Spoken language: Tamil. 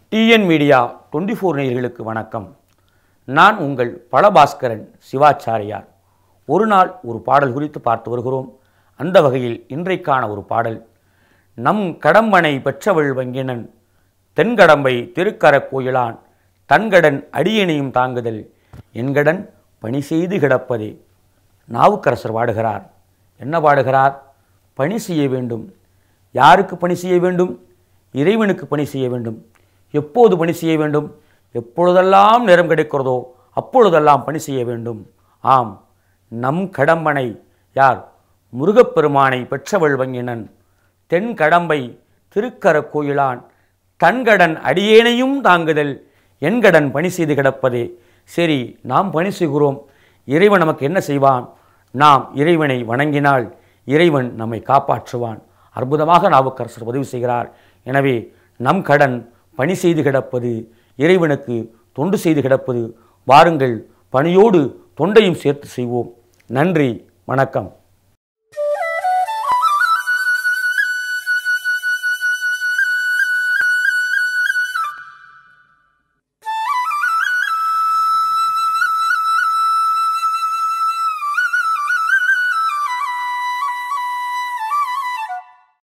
டிஎன் மீடியா டுவெண்ட்டி ஃபோர் நேயர்களுக்கு வணக்கம் நான் உங்கள் பலபாஸ்கரன் சிவாச்சாரியார் ஒரு நாள் ஒரு பாடல் குறித்து பார்த்து வருகிறோம் அந்த வகையில் இன்றைக்கான ஒரு பாடல் நம் கடம்பனை பெற்றவள் வங்கினன் தென்கடம்பை திருக்கரக் கோயிலான் தன்கடன் அடியணையும் தாங்குதல் என்கடன் பணி செய்து கிடப்பதே நாவுக்கரசர் பாடுகிறார் என்ன பாடுகிறார் பணி செய்ய வேண்டும் யாருக்கு பணி செய்ய வேண்டும் இறைவனுக்கு பணி செய்ய வேண்டும் எப்போது பணி செய்ய வேண்டும் எப்பொழுதெல்லாம் நேரம் கிடைக்கிறதோ அப்பொழுதெல்லாம் பணி செய்ய வேண்டும் ஆம் நம் கடம்பனை யார் முருகப்பெருமானை பெற்றவள் வங்கினன் தென் கடம்பை திருக்கரக் கோயிலான் தன்கடன் அடியேனையும் தாங்குதல் என்கடன் பணி செய்து கிடப்பதே சரி நாம் பணி செய்கிறோம் இறைவன் நமக்கு என்ன செய்வான் நாம் இறைவனை வணங்கினால் இறைவன் நம்மை காப்பாற்றுவான் அற்புதமாக நாவுக்கரசர் பதிவு செய்கிறார் எனவே நம் கடன் பணி செய்து கிடப்பது இறைவனுக்கு தொண்டு செய்து கிடப்பது வாருங்கள் பணியோடு தொண்டையும் சேர்த்து செய்வோம் நன்றி வணக்கம்